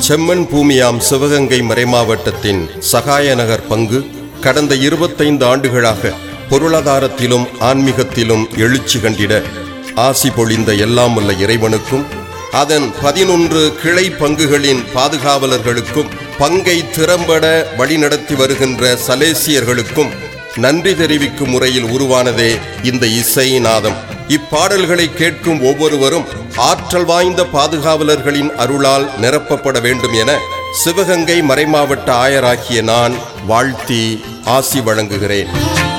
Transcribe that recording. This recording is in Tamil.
செம்மண் பூமியாம் சிவகங்கை மறைமாவட்டத்தின் சகாயநகர் பங்கு கடந்த இருபத்தைந்து ஆண்டுகளாக பொருளாதாரத்திலும் ஆன்மீகத்திலும் எழுச்சி கண்டிட ஆசி பொழிந்த எல்லாம் வல்ல இறைவனுக்கும் அதன் பதினொன்று கிளை பங்குகளின் பாதுகாவலர்களுக்கும் பங்கை திறம்பட வழிநடத்தி வருகின்ற சலேசியர்களுக்கும் நன்றி தெரிவிக்கும் முறையில் உருவானதே இந்த இசை நாதம் இப்பாடல்களை கேட்கும் ஒவ்வொருவரும் ஆற்றல் வாய்ந்த பாதுகாவலர்களின் அருளால் நிரப்பப்பட வேண்டும் என சிவகங்கை மறைமாவட்ட ஆயராகிய நான் வாழ்த்தி ஆசி வழங்குகிறேன்